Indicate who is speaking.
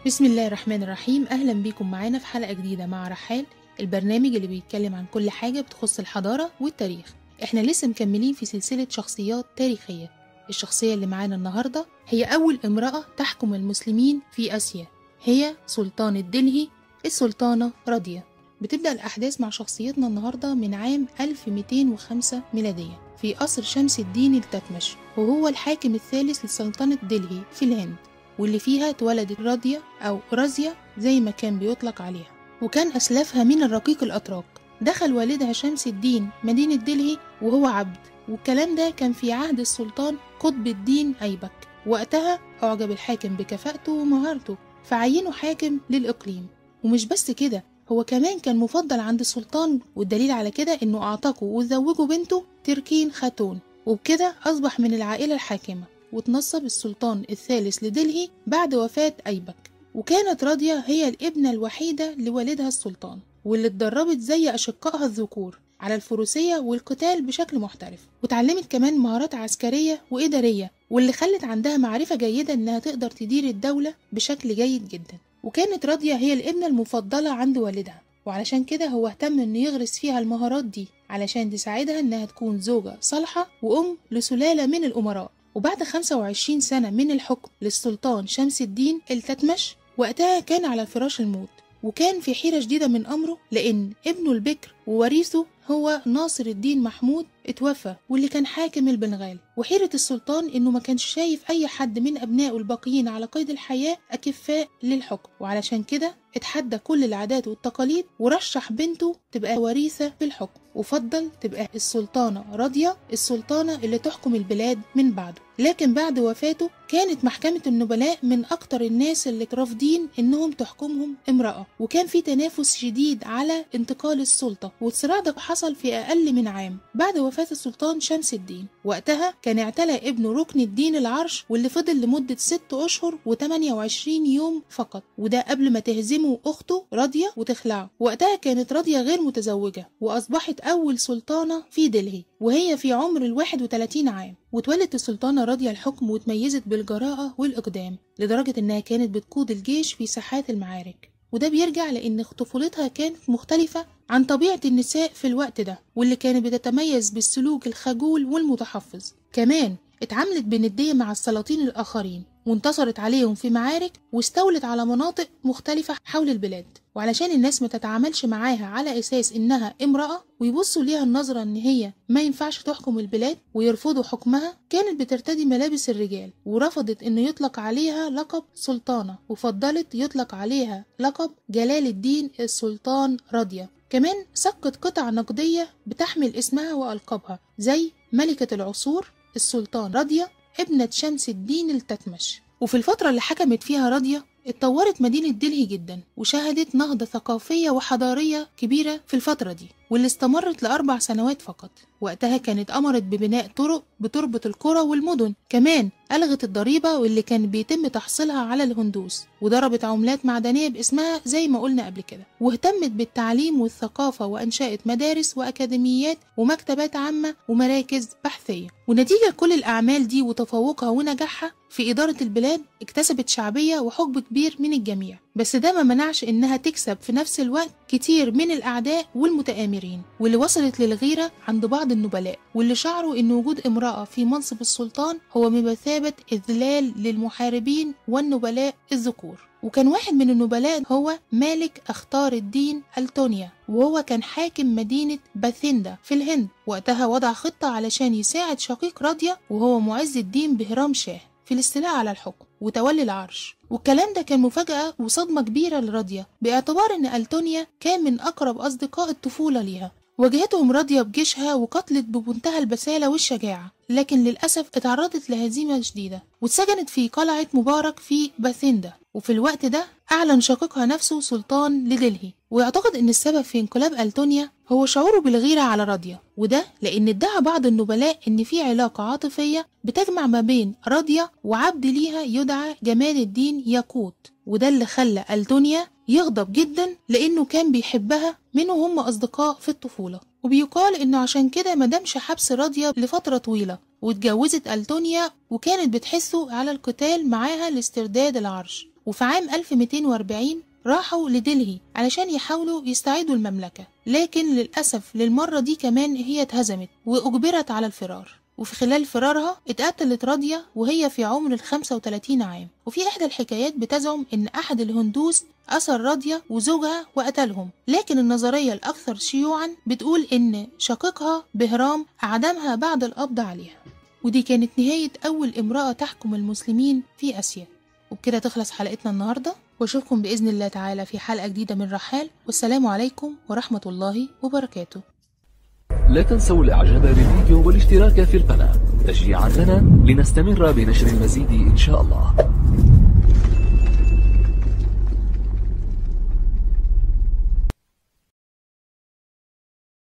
Speaker 1: بسم الله الرحمن الرحيم أهلا بيكم معانا في حلقة جديدة مع رحال البرنامج اللي بيتكلم عن كل حاجة بتخص الحضارة والتاريخ احنا لسه مكملين في سلسلة شخصيات تاريخية الشخصية اللي معانا النهاردة هي أول امرأة تحكم المسلمين في آسيا هي سلطانة دلهي السلطانة راضية بتبدأ الأحداث مع شخصيتنا النهاردة من عام 1205 ميلادية في قصر شمس الدين التتمش وهو الحاكم الثالث لسلطنة دلهي في الهند واللي فيها اتولدت راضية أو رازية زي ما كان بيطلق عليها وكان أسلافها من الرقيق الأتراك دخل والدها شمس الدين مدينة دلهي وهو عبد والكلام ده كان في عهد السلطان قطب الدين أيبك وقتها أعجب الحاكم بكفاءته ومهارته فعينه حاكم للإقليم ومش بس كده هو كمان كان مفضل عند السلطان والدليل على كده إنه أعتقه وزوجه بنته تركين خاتون وبكده أصبح من العائلة الحاكمة وتنصب السلطان الثالث لدلهي بعد وفاة أيبك وكانت راضية هي الابنة الوحيدة لوالدها السلطان واللي اتدربت زي أشقائها الذكور على الفروسية والقتال بشكل محترف وتعلمت كمان مهارات عسكرية وإدارية واللي خلت عندها معرفة جيدة إنها تقدر تدير الدولة بشكل جيد جدا وكانت راضية هي الابنة المفضلة عند والدها وعلشان كده هو اهتم إنه يغرس فيها المهارات دي علشان تساعدها إنها تكون زوجة صالحة وأم لسلالة من الأمراء وبعد 25 سنة من الحكم للسلطان شمس الدين التتمش وقتها كان على فراش الموت وكان في حيرة شديدة من أمره لأن ابنه البكر ووريثه هو ناصر الدين محمود اتوفى واللي كان حاكم البنغال وحيرة السلطان إنه ما كانش شايف أي حد من أبنائه الباقيين على قيد الحياة أكفاء للحكم وعلشان كده اتحدى كل العادات والتقاليد ورشح بنته تبقى وريثة في الحكم وفضل تبقى السلطانة راضية السلطانة اللي تحكم البلاد من بعده لكن بعد وفاته كانت محكمة النبلاء من أكتر الناس اللي رافضين إنهم تحكمهم امرأة وكان في تنافس شديد على انتقال السلطة والصراع ده حصل في أقل من عام بعد وفاة السلطان شمس الدين وقتها كان اعتلى ابنه ركن الدين العرش واللي فضل لمدة ست أشهر و28 يوم فقط وده قبل ما تهزمه أخته راضية وتخلعه وقتها كانت راضية غير متزوجة وأصبحت أول سلطانة في دلهي وهي في عمر الواحد وتلاتين عام واتولت السلطانة راضية الحكم وتميزت بالجراءة والإقدام لدرجة إنها كانت بتقود الجيش في ساحات المعارك وده بيرجع لأن طفولتها كانت مختلفة عن طبيعة النساء في الوقت ده واللي كانت بتتميز بالسلوك الخجول والمتحفظ كمان اتعاملت بندية مع السلاطين الآخرين وانتصرت عليهم في معارك واستولت على مناطق مختلفة حول البلاد وعلشان الناس ما تتعاملش معاها على أساس إنها امرأة ويبصوا ليها النظرة إن هي ما ينفعش تحكم البلاد ويرفضوا حكمها كانت بترتدي ملابس الرجال ورفضت إنه يطلق عليها لقب سلطانة وفضلت يطلق عليها لقب جلال الدين السلطان راضية كمان سقط قطع نقدية بتحمل اسمها وألقابها زي ملكة العصور السلطان راضية ابنة شمس الدين التتمش وفي الفترة اللي حكمت فيها راضية اتطورت مدينة دلهي جدا وشهدت نهضة ثقافية وحضارية كبيرة في الفترة دي واللي استمرت لأربع سنوات فقط وقتها كانت أمرت ببناء طرق بتربط القرى والمدن كمان ألغت الضريبة واللي كان بيتم تحصيلها على الهندوس وضربت عملات معدنية باسمها زي ما قلنا قبل كده واهتمت بالتعليم والثقافة وأنشأت مدارس وأكاديميات ومكتبات عامة ومراكز بحثية ونتيجة كل الأعمال دي وتفوقها ونجاحها في إدارة البلاد اكتسبت شعبية وحب كبير من الجميع بس ده ما منعش إنها تكسب في نفس الوقت كتير من الأعداء والمتآمرين واللي وصلت للغيرة عند بعض النبلاء واللي شعروا إن وجود امرأة في منصب السلطان هو بمثابة إذلال للمحاربين والنبلاء الذكور وكان واحد من النبلاء هو مالك أختار الدين ألتونيا وهو كان حاكم مدينة باثيندا في الهند وقتها وضع خطة علشان يساعد شقيق راضية وهو معز الدين بهرام شاه في الاستيلاء على الحكم وتولي العرش والكلام ده كان مفاجأة وصدمة كبيرة لراضية باعتبار إن ألتونيا كان من أقرب أصدقاء الطفولة ليها واجهتهم راضية بجيشها وقتلت بمنتهى البسالة والشجاعة لكن للأسف اتعرضت لهزيمة شديدة واتسجنت في قلعة مبارك في باثيندا وفي الوقت ده أعلن شقيقها نفسه سلطان لدلهي ويعتقد أن السبب في انقلاب ألتونيا هو شعوره بالغيرة على راضية وده لأن ادعى بعض النبلاء أن في علاقة عاطفية بتجمع ما بين راضية وعبد ليها يدعى جمال الدين ياقوت وده اللي خلى ألتونيا يغضب جدا لأنه كان بيحبها منه هم أصدقاء في الطفولة وبيقال إنه عشان كده مدامش حبس راضية لفترة طويلة واتجوزت ألتونيا وكانت بتحسه على القتال معاها لاسترداد العرش وفي عام 1240 راحوا لدلهي علشان يحاولوا يستعيدوا المملكة لكن للأسف للمرة دي كمان هي اتهزمت وأجبرت على الفرار وفي خلال فرارها اتقتلت راضية وهي في عمر ال 35 عام وفي إحدى الحكايات بتزعم إن أحد الهندوس أسر راضية وزوجها وقتلهم لكن النظرية الأكثر شيوعا بتقول إن شقيقها بهرام أعدمها بعد القبض عليها ودي كانت نهاية أول امرأة تحكم المسلمين في آسيا وبكده تخلص حلقتنا النهاردة واشوفكم بإذن الله تعالى في حلقة جديدة من رحال والسلام عليكم ورحمة الله وبركاته
Speaker 2: لا تنسوا الاعجاب بالفيديو والاشتراك في القناة تشجيعا لنا لنستمر بنشر المزيد ان شاء الله